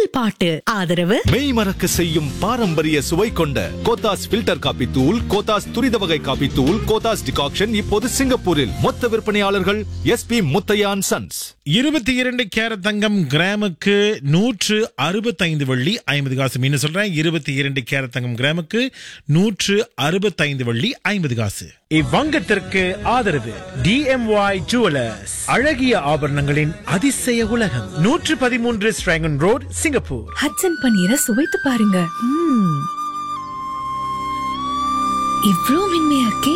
முதல் பாட்டு ஆதரவு மெய் மறக்க செய்யும் பாரம்பரிய சுவை கொண்ட கோத்தாஸ் ஃபில்டர் காபி தூள் கோத்தாஸ் துரித வகை காபி தூள் கோத்தாஸ் டிகாக்ஷன் இப்போது சிங்கப்பூரில் மொத்த விற்பனையாளர்கள் எஸ்பி முத்தையான் சன்ஸ் இருபத்தி இரண்டு கேரட் தங்கம் கிராமுக்கு நூற்று அறுபத்தைந்து வெள்ளி ஐம்பது காசு மீன் சொல்றேன் இருபத்தி இரண்டு கேரட் தங்கம் கிராமுக்கு நூற்று அறுபத்தைந்து வெள்ளி ஐம்பது காசு இவ்வங்கத்திற்கு ஆதரவு டிஎம்ஒய் ஜுவலர்ஸ் அழகிய ஆபரணங்களின் அதிசய உலகம் நூற்று பதிமூன்று ஸ்ட்ராங்கன் ரோட் சிங்கப்பூர் ஹட்சன் பன்னீரை சுவைத்து பாருங்க ம்ம். இவ்ளோ மென்மையா இருக்கே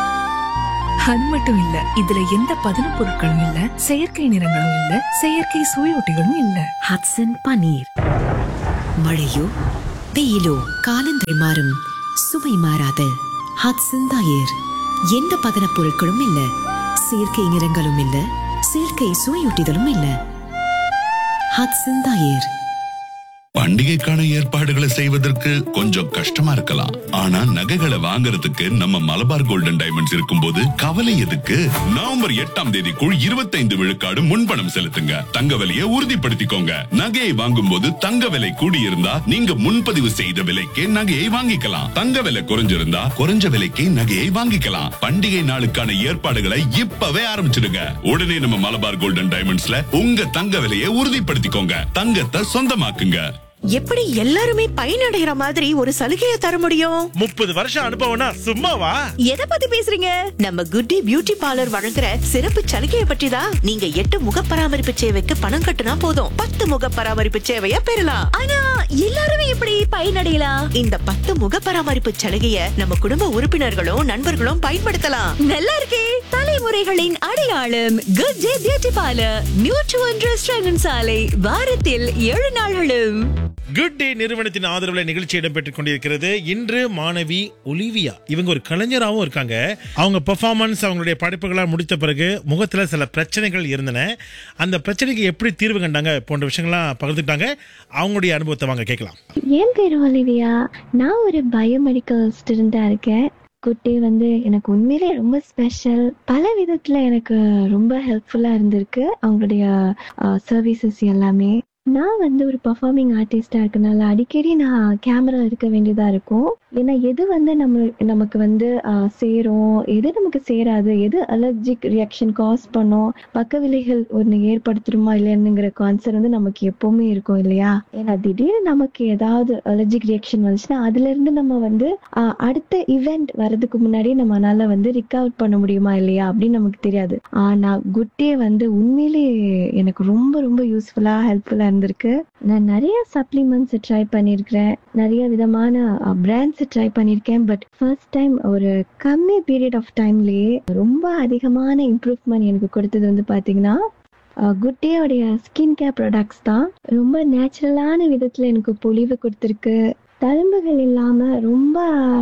அது மட்டும் இல்ல இதுல எந்த பதன பொருட்களும் இல்ல செயற்கை நிறங்களும் இல்ல செயற்கை சுவையொட்டிகளும் இல்ல ஹட்சன் பனீர் மழையோ வெயிலோ காலங்கள் மாறும் சுவை மாறாத ஹட்சன் தயிர் எந்த பதனப் பொருட்களும் இல்ல செயற்கை நிறங்களும் இல்ல செயற்கை சுவையூட்டிகளும் இல்ல ஹட்சன் தயிர் பண்டிகைக்கான ஏற்பாடுகளை செய்வதற்கு கொஞ்சம் கஷ்டமா இருக்கலாம் ஆனா நகைகளை வாங்குறதுக்கு நம்ம மலபார் கோல்டன் டைமண்ட்ஸ் இருக்கும்போது கவலை எதுக்கு நவம்பர் எட்டாம் தேதிக்குள் இருபத்தைந்து விழுக்காடு முன்பணம் செலுத்துங்க தங்க விலையை உறுதிப்படுத்திக்கோங்க நகையை வாங்கும் போது தங்க விலை கூடியிருந்தா நீங்க முன்பதிவு செய்த விலைக்கே நகையை வாங்கிக்கலாம் தங்க விலை குறைஞ்சிருந்தா குறைஞ்ச விலைக்கு நகையை வாங்கிக்கலாம் பண்டிகை நாளுக்கான ஏற்பாடுகளை இப்பவே ஆரம்பிச்சிடுங்க உடனே நம்ம மலபார் கோல்டன் டைமண்ட்ஸ்ல உங்க தங்க விலையை உறுதிப்படுத்திக்கோங்க தங்கத்தை சொந்தமாக்குங்க எப்படி எல்லாருமே பயனடைகிற மாதிரி ஒரு சலுகையை தர முடியும் முப்பது வருஷம் அனுபவம்னா சும்மாவா எதை பத்தி பேசுறீங்க நம்ம குட்டி பியூட்டி பார்லர் வழங்குற சிறப்பு சலுகையை பற்றி தான் நீங்க எட்டு முக பராமரிப்பு சேவைக்கு பணம் கட்டுனா போதும் பத்து முக பராமரிப்பு சேவைய பெறலாம் ஆனா எல்லாருமே எப்படி பயனடையலாம் இந்த பத்து முக பராமரிப்பு சலுகைய நம்ம குடும்ப உறுப்பினர்களும் நண்பர்களும் பயன்படுத்தலாம் நல்லா இருக்கே தலைமுறைகளின் அடையாளம் குட் டே பியூட்டி பார்லர் நியூட்ரு ஒன்று ஸ்ரங்கன் சாலை வாரத்தில் ஏழு நாள்களும் குட் டே நிறுவனத்தின் ஆதரவுல நிகழ்ச்சி இடம்பெற்றுக் கொண்டிருக்கிறது இன்று மாணவி ஒலிவியா இவங்க ஒரு கலைஞராகவும் இருக்காங்க அவங்க பெர்ஃபார்மன்ஸ் அவங்களுடைய படைப்புகளா முடித்த பிறகு முகத்துல சில பிரச்சனைகள் இருந்தன அந்த பிரச்சனைக்கு எப்படி தீர்வு கண்டாங்க போன்ற விஷயங்கள்லாம் பகிர்ந்துட்டாங்க அவங்களுடைய அனுபவத்தை வாங்க கேட்கலாம் என் பேர் ஒலிவியா நான் ஒரு பயோமெடிக்கல் ஸ்டூடெண்டாக இருக்கேன் குட்டி வந்து எனக்கு உண்மையிலே ரொம்ப ஸ்பெஷல் பல விதத்தில் எனக்கு ரொம்ப ஹெல்ப்ஃபுல்லாக இருந்திருக்கு அவங்களுடைய சர்வீசஸ் எல்லாமே நான் வந்து ஒரு பர்ஃபார்மிங் ஆர்டிஸ்டாக இருக்கனால அடிக்கடி நான் கேமரா இருக்க வேண்டியதாக இருக்கும் ஏன்னா எது வந்து நம்ம நமக்கு வந்து ஆஹ், சேரும் எது நமக்கு சேராது எது அலர்ஜிக் ரியாக்ஷன் காஸ் பண்ணும் பக்க விளைகள் ஒன்று ஏற்படுத்திடுமா இல்லையானுங்கிற கான்சர் வந்து நமக்கு எப்பவுமே இருக்கும் இல்லையா ஏன்னா திடீர்னு நமக்கு ஏதாவது அலர்ஜிக் ரியாக்ஷன் வந்துச்சுன்னா அதுல இருந்து நம்ம வந்து ஆஹ், அடுத்த இவெண்ட் வர்றதுக்கு முன்னாடி நம்மளால வந்து ரிகவர் பண்ண முடியுமா இல்லையா அப்படின்னு நமக்கு தெரியாது ஆனா குட்டே வந்து உண்மையிலே எனக்கு ரொம்ப ரொம்ப யூஸ்ஃபுல்லா ஹெல்ப்ஃபுல்லா இருந்திருக்கு நான் நிறைய சப்ளிமெண்ட்ஸ் ட்ரை பண்ணியிருக்கிறேன் நிறைய விதமான பிராண்ட்ஸ் ட்ரை பண்ணியிருக்கேன் பட் ஃபர்ஸ்ட் டைம் ஒரு கம்மி பீரியட் ஆஃப் டைம்லயே ரொம்ப அதிகமான இம்ப்ரூவ்மெண்ட் எனக்கு கொடுத்தது வந்து பாத்தீங்கன்னா குட்டேயோடைய ஸ்கின் கேர் ப்ராடக்ட்ஸ் தான் ரொம்ப நேச்சுரலான விதத்துல எனக்கு பொலிவு கொடுத்துருக்கு தழும்புகள் இல்லாம ரொம்ப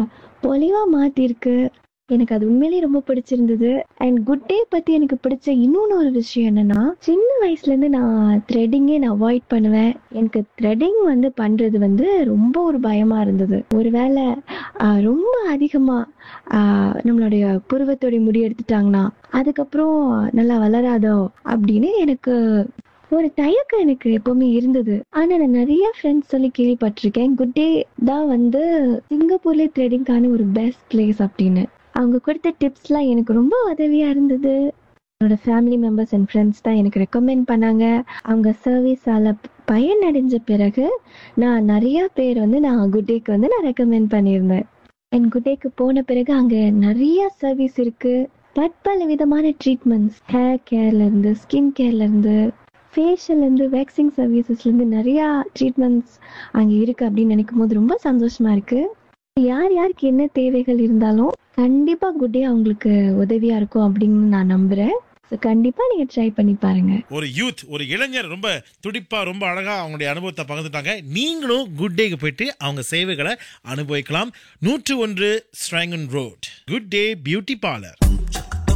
பொலிவா மாத்திருக்கு எனக்கு அது உண்மையிலேயே ரொம்ப பிடிச்சிருந்தது அண்ட் குட் டே பத்தி எனக்கு பிடிச்ச இன்னொன்று ஒரு விஷயம் என்னன்னா சின்ன வயசுல இருந்து நான் த்ரெட்டிங்கே நான் அவாய்ட் பண்ணுவேன் எனக்கு த்ரெட்டிங் வந்து பண்றது வந்து ரொம்ப ஒரு பயமா இருந்தது ஒருவேளை ஆஹ், ரொம்ப அதிகமா ஆஹ், நம்மளுடைய புருவத்தோடைய முடி எடுத்துட்டாங்கன்னா அதுக்கப்புறம் நல்லா வளராதோ அப்படின்னு எனக்கு ஒரு தயக்கம் எனக்கு எப்பவுமே இருந்தது ஆனா நான் நிறைய ஃப்ரெண்ட்ஸ் சொல்லி கேள்விப்பட்டிருக்கேன் குட் டே தான் வந்து சிங்கப்பூர்ல த்ரெடிங்கான ஒரு பெஸ்ட் பிளேஸ் அப்படின்னு அவங்க கொடுத்த டிப்ஸ்லாம் எனக்கு ரொம்ப உதவியா இருந்தது என்னோட ஃபேமிலி மெம்பர்ஸ் அண்ட் ஃப்ரெண்ட்ஸ் தான் எனக்கு ரெக்கமெண்ட் பண்ணாங்க அவங்க சர்வீஸால பயனடைஞ்ச பிறகு நான் நிறைய பேர் வந்து நான் குட் டேக்கு வந்து நான் ரெக்கமெண்ட் பண்ணியிருந்தேன் அண்ட் குட் டேக்கு போன பிறகு அங்க நிறைய சர்வீஸ் இருக்கு பற்பல விதமான ட்ரீட்மெண்ட்ஸ் ஹேர் கேர்ல இருந்து ஸ்கின் கேர்ல இருந்து ஃபேஷியல் இருந்து வேக்சிங் சர்வீசஸ்ல இருந்து நிறைய ட்ரீட்மெண்ட்ஸ் அங்க இருக்கு அப்படின்னு நினைக்கும் போது ரொம்ப சந்தோஷமா இருக்கு யார் யாருக்கு என்ன தேவைகள் இருந்தாலும் கண்டிப்பா குட் டே அவங்களுக்கு உதவியா இருக்கும் அப்படின்னு நான் நம்புறேன் ஸோ கண்டிப்பா நீங்க ட்ரை பண்ணி பாருங்க ஒரு யூத் ஒரு இளைஞர் ரொம்ப துடிப்பா ரொம்ப அழகா அவங்களுடைய அனுபவத்தை பகிர்ந்துட்டாங்க நீங்களும் குட் டேக்கு போயிட்டு அவங்க சேவைகளை அனுபவிக்கலாம் நூற்று ஒன்று Strahans road good day beauty parlour